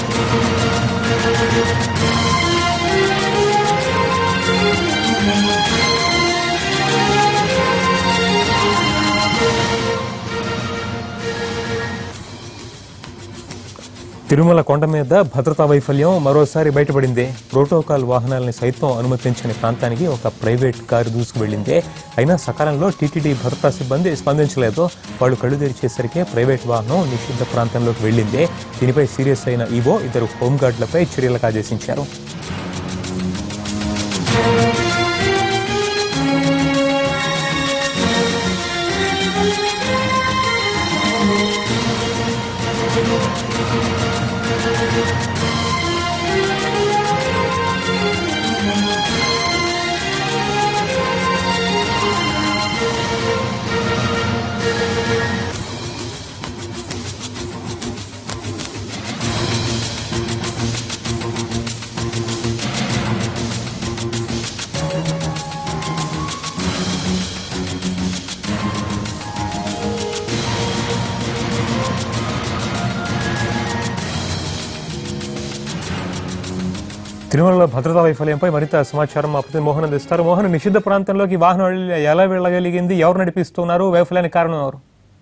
తిరుమల కొండ మీద భద్రతా వైఫల్యం మరోసారి బయటపడింది ప్రోటోకాల్ వాహనాలని సైతం అనుమతించని ప్రాంతానికి ఒక ప్రైవేట్ కారు దూసుకువెళ్లింది అయినా సకాలంలో టీటీడీ భద్రతా సిబ్బంది స్పందించలేదు వాళ్ళు కళ్ళు తెరిచేసరికి ప్రైవేట్ వాహనం నిషిద్ధ ప్రాంతంలోకి వెళ్ళింది దీనిపై సీరియస్ అయిన ఈవో ఇద్దరు హోంగార్డులపై చర్యలకు ఆదేశించారు తిరుమలలో భద్రతా వైఫల్యంపై మరింత సమాచారం మా ప్రతినిధి మోహన్ అందిస్తారు మోహన్ నిషిద్ధ ప్రాంతంలోకి వాహనం వెళ్ళి- ఎలా వెళ్ళగలిగింది ఎవరు నడిపిస్తున్నారు వైఫల్యానికి కారణం ఎవరు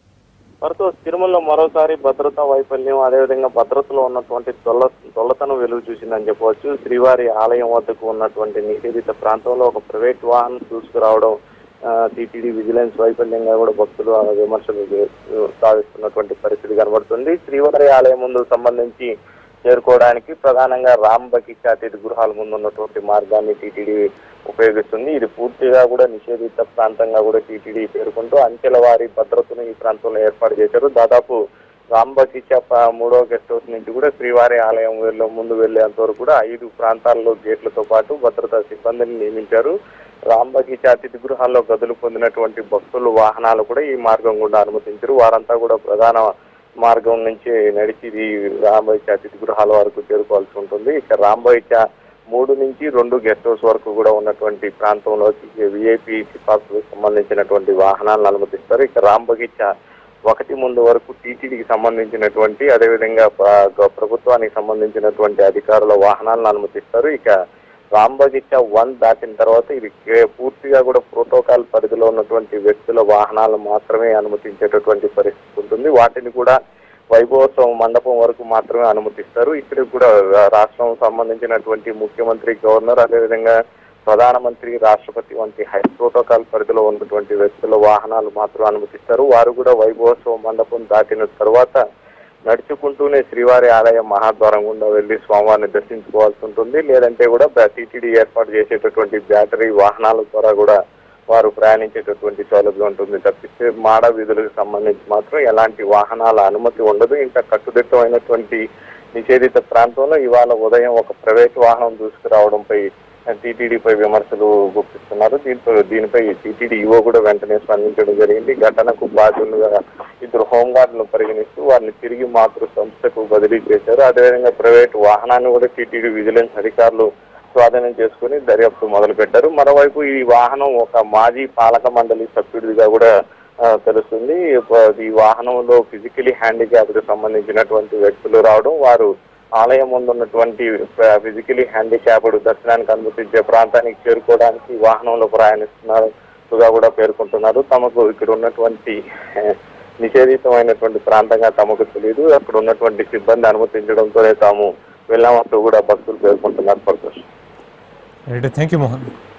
మరొక తిరుమలలో మరోసారి భద్రతా వైఫల్యం అదేవిధంగా భద్రతలో ఉన్నటువంటి దొల్ల దొల్లతనం వెలుగు చూసిందని చెప్పవచ్చు శ్రీవారి ఆలయం వద్దకు ఉన్నటువంటి నిషేధిత ప్రాంతంలో ఒక ప్రైవేట్ వాహనం చూసుకురావడం టీటీడీ విజిలెన్స్ వైఫల్యంగా కూడా భక్తులు ఆ విమర్శలు చే- సాగిస్తున్నటువంటి పరిస్థితి కనబడుతుంది శ్రీవారి ఆలయం ముందు సంబంధించి చేరుకోవడానికి ప్రధానంగా రాంబకి అతిథి గృహాల ముందు ఉన్నటువంటి మార్గాన్ని టీటీడీ ఉపయోగిస్తుంది ఇది పూర్తిగా కూడా నిషేధిత ప్రాంతంగా కూడా టీటీడీ పేర్కొంటూ అంచెల వారి భద్రతను ఈ ప్రాంతంలో ఏర్పాటు చేశారు దాదాపు రాంబకిచ మూడో గెస్ట్ హౌస్ నుంచి కూడా శ్రీవారి ఆలయం వెళ్ళే ముందు వెళ్లేంత వరకు కూడా ఐదు ప్రాంతాల్లో గేట్లతో పాటు భద్రతా సిబ్బందిని నియమించారు రాంబగిచ అతిథి గృహాల్లో గదులు పొందినటువంటి భక్తులు వాహనాలు కూడా ఈ మార్గం గుండా అనుమతించారు వారంతా కూడా ప్రధాన మార్గం నుంచి నడిచి ఈ రాంబైచ అతిథి గృహాల వరకు చేరుకోవాల్సి ఉంటుంది ఇక రాంబైచ మూడు నుంచి రెండు గెస్ట్ హౌస్ వరకు కూడా ఉన్నటువంటి ప్రాంతంలోకి విఐపి సిఫార్సులకు సంబంధించినటువంటి వాహనాలను అనుమతిస్తారు ఇక రాంబగిచ ఒకటి ముందు వరకు టీటీడీకి సంబంధించినటువంటి అదేవిధంగా ప్ర- ప్రభుత్వానికి సంబంధించినటువంటి అధికారుల వాహనాలను అనుమతిస్తారు ఇక రాంబగిచ్చ వన్ దాటిన తర్వాత ఇది కే- పూర్తిగా కూడా ప్రోటోకాల్ పరిధిలో ఉన్నటువంటి వ్యక్తుల వాహనాలు మాత్రమే అనుమతించేటటువంటి పరిస్థితి ఉంటుంది వాటిని కూడా వైభవోత్సవం మండపం వరకు మాత్రమే అనుమతిస్తారు ఇక్కడ కూడా రా- రాష్ట్రం సంబంధించినటువంటి ముఖ్యమంత్రి గవర్నర్ అదేవిధంగా ప్రధానమంత్రి రాష్ట్రపతి వంటి హై ప్రోటోకాల్ పరిధిలో ఉన్నటువంటి వ్యక్తుల వాహనాలు మాత్రం అనుమతిస్తారు వారు కూడా వైభవోత్సవ మండపం దాటిన తర్వాత నడుచుకుంటూనే శ్రీవారి ఆలయం మహాద్వారం గుండా వెళ్లి స్వామివారిని దర్శించుకోవాల్సి ఉంటుంది లేదంటే కూడా టీటీడీ ఏర్పాటు చేసేటటువంటి బ్యాటరీ వాహనాల ద్వారా కూడా వారు ప్రయాణించేటటువంటి సౌలభ్యం ఉంటుంది తప్పిస్తే మాడ వీధులకు సంబంధించి మాత్రం ఎలాంటి వాహనాల అనుమతి ఉండదు ఇంకా కట్టుదిట్టమైనటువంటి నిషేధిత ప్రాంతంలో ఇవాళ ఉదయం ఒక ప్రైవేట్ వాహనం దూసుకురావడంపై టీటీడీపై విమర్శలు గుప్పిస్తున్నారు దీంతో దీనిపై టీటీడీ ఈవో కూడా వెంటనే స్పందించడం జరిగింది ఘటనకు బాధ్యులుగా ఇద్దరు హోంగార్డులను పరిగణిస్తూ వారిని తిరిగి మాతృ సంస్థకు బదిలీ చేశారు అదేవిధంగా ప్రైవేట్ వాహనాన్ని కూడా టీటీడీ విజిలెన్స్ అధికారులు స్వాధీనం చేసుకుని దర్యాప్తు మొదలు పెట్టారు మరోవైపు ఈ వాహనం ఒక మాజీ పాలక మండలి సభ్యుడిగా కూడా ఆ, తెలుస్తుంది ప- ఈ వాహనంలో ఫిజికలీ హ్యాండిక్యాప్డ్ సంబంధించినటువంటి వ్యక్తులు రావడం వారు ఆలయం ముందు ఉన్నటువంటి ఫిజికలీ హ్యాండిక్యాప్డ్ దర్శనానికి అనుమతించే ప్రాంతానికి చేరుకోవడానికి ఈ వాహనంలో ప్రయాణిస్తున్నట్టుగా కూడా పేర్కొంటున్నారు తమకు ఇక్కడ ఉన్నటువంటి ఆ, నిషేధితమైనటువంటి ప్రాంతంగా తమకు తెలియదు అక్కడ ఉన్నటువంటి సిబ్బంది అనుమతించడంతోనే తాము వెళ్ళామంటూ కూడా భక్తులు పేర్కొంటున్నారు purpose right thank you Mohan